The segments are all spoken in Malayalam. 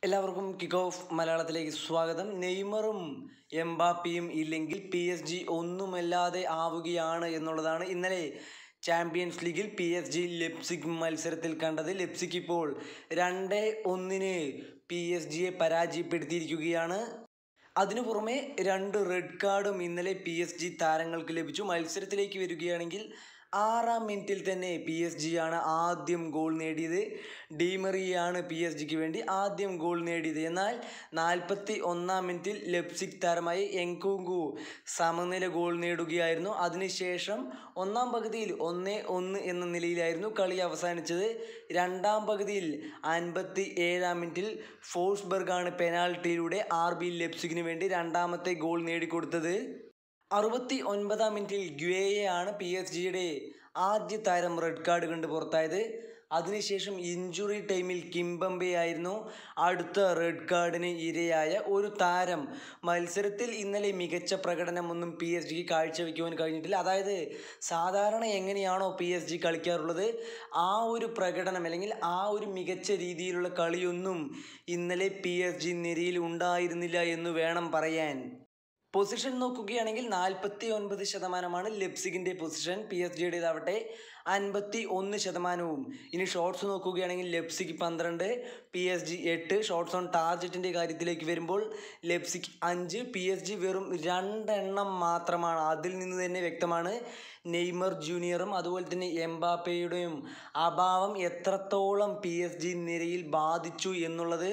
എല്ലാവർക്കും കിക്ക് ഓഫ് മലയാളത്തിലേക്ക് സ്വാഗതം നെയ്മറും എംബാപ്പിയും ഇല്ലെങ്കിൽ പി എസ് ജി ഒന്നുമല്ലാതെ ആവുകയാണ് എന്നുള്ളതാണ് ഇന്നലെ ചാമ്പ്യൻസ് ലീഗിൽ പി എസ് ജി ലെപ്സിക് മത്സരത്തിൽ കണ്ടത് ലെപ്സിക് ഇപ്പോൾ രണ്ട് ഒന്നിന് പി എസ് ജിയെ പരാജയപ്പെടുത്തിയിരിക്കുകയാണ് അതിനു പുറമെ രണ്ട് റെഡ് കാർഡും ഇന്നലെ പി എസ് ജി താരങ്ങൾക്ക് ലഭിച്ചു മത്സരത്തിലേക്ക് വരികയാണെങ്കിൽ ആറാം മിനിറ്റിൽ തന്നെ പി എസ് ജി ആണ് ആദ്യം ഗോൾ നേടിയത് ഡീമറിയാണ് പി എസ് ജിക്ക് വേണ്ടി ആദ്യം ഗോൾ നേടിയത് എന്നാൽ നാൽപ്പത്തി ഒന്നാം മിനിറ്റിൽ ലെപ്സിക് താരമായി എൻകുങ്കു സമനില ഗോൾ നേടുകയായിരുന്നു അതിനുശേഷം ഒന്നാം പകുതിയിൽ ഒന്ന് ഒന്ന് എന്ന നിലയിലായിരുന്നു കളി അവസാനിച്ചത് രണ്ടാം പകുതിയിൽ അൻപത്തി ഏഴാം മിനിറ്റിൽ ഫോഴ്സ്ബർഗാണ് പെനാൽറ്റിയിലൂടെ ആർ ബി ലെപ്സിക്കിന് വേണ്ടി രണ്ടാമത്തെ ഗോൾ നേടിക്കൊടുത്തത് അറുപത്തി ഒൻപതാം മിനിറ്റിൽ ഗ്വേയാണ് പി എസ് ജിയുടെ ആദ്യ താരം റെഡ് കാർഡ് കണ്ട് പുറത്തായത് അതിനുശേഷം ഇഞ്ചുറി ടൈമിൽ കിംബംബെ ആയിരുന്നു അടുത്ത റെഡ് കാർഡിന് ഇരയായ ഒരു താരം മത്സരത്തിൽ ഇന്നലെ മികച്ച പ്രകടനമൊന്നും പി എസ് ജിക്ക് കാഴ്ചവെക്കുവാൻ കഴിഞ്ഞിട്ടില്ല അതായത് സാധാരണ എങ്ങനെയാണോ പി എസ് ജി കളിക്കാറുള്ളത് ആ ഒരു പ്രകടനം അല്ലെങ്കിൽ ആ ഒരു മികച്ച രീതിയിലുള്ള കളിയൊന്നും ഇന്നലെ പി എസ് ജി നിരയിൽ ഉണ്ടായിരുന്നില്ല എന്ന് വേണം പറയാൻ പൊസിഷൻ നോക്കുകയാണെങ്കിൽ നാൽപ്പത്തി ഒൻപത് ശതമാനമാണ് ലെപ്സിഗിൻ്റെ പൊസിഷൻ പി എസ് ജിയുടേതാവട്ടെ അൻപത്തി ഒന്ന് ശതമാനവും ഇനി ഷോട്ട്സ് നോക്കുകയാണെങ്കിൽ ലെപ്സിക് പന്ത്രണ്ട് പി എസ് ജി എട്ട് ഷോട്ട്സ് ഓൺ ടാർജറ്റിൻ്റെ കാര്യത്തിലേക്ക് വരുമ്പോൾ ലെപ്സിക് അഞ്ച് പി എസ് ജി വെറും രണ്ടെണ്ണം മാത്രമാണ് അതിൽ നിന്ന് തന്നെ വ്യക്തമാണ് നെയ്മർ ജൂനിയറും അതുപോലെ തന്നെ എംബാപ്പയുടെയും അഭാവം എത്രത്തോളം പി എസ് ജി നിരയിൽ ബാധിച്ചു എന്നുള്ളത്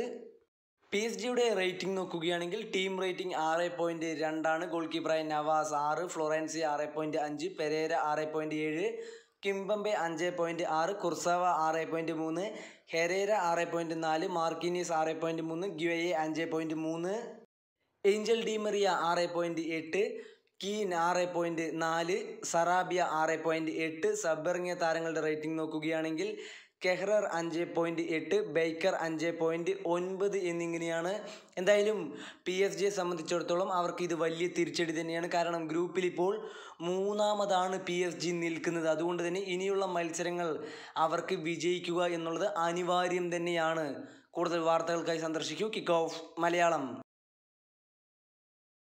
പി എസ് ജിയുടെ റേറ്റിംഗ് നോക്കുകയാണെങ്കിൽ ടീം റേറ്റിംഗ് ആറ് പോയിൻറ്റ് രണ്ടാണ് ഗോൾ കീപ്പറായ നവാസ് ആറ് ഫ്ലോറൻസി ആറ് പോയിൻറ്റ് അഞ്ച് പെരേര ആറ് പോയിൻറ്റ് ഏഴ് കിംബംബെ അഞ്ച് പോയിൻറ്റ് ആറ് കുർസാവ ആറ് പോയിൻറ്റ് മൂന്ന് ഹെരേര ആറ് പോയിൻറ്റ് നാല് മാർക്കിനീസ് ആറ് പോയിൻറ്റ് മൂന്ന് ഗ്യുയെ അഞ്ച് പോയിൻറ്റ് മൂന്ന് ഏഞ്ചൽ ഡിമറിയ ആറ് പോയിൻറ്റ് എട്ട് കീൻ ആറ് പോയിൻറ്റ് നാല് സറാബിയ ആറ് പോയിൻറ്റ് എട്ട് സബിറങ്ങിയ താരങ്ങളുടെ റേറ്റിംഗ് നോക്കുകയാണെങ്കിൽ കെഹ്റർ അഞ്ച് പോയിൻറ്റ് എട്ട് ബൈക്കർ അഞ്ച് പോയിൻറ്റ് ഒൻപത് എന്നിങ്ങനെയാണ് എന്തായാലും പി എസ് ജിയെ സംബന്ധിച്ചിടത്തോളം അവർക്ക് ഇത് വലിയ തിരിച്ചടി തന്നെയാണ് കാരണം ഗ്രൂപ്പിൽ ഇപ്പോൾ മൂന്നാമതാണ് പി എസ് ജി നിൽക്കുന്നത് അതുകൊണ്ട് തന്നെ ഇനിയുള്ള മത്സരങ്ങൾ അവർക്ക് വിജയിക്കുക എന്നുള്ളത് അനിവാര്യം തന്നെയാണ് കൂടുതൽ വാർത്തകൾക്കായി സന്ദർശിക്കൂ കിക്ക് ഓഫ് മലയാളം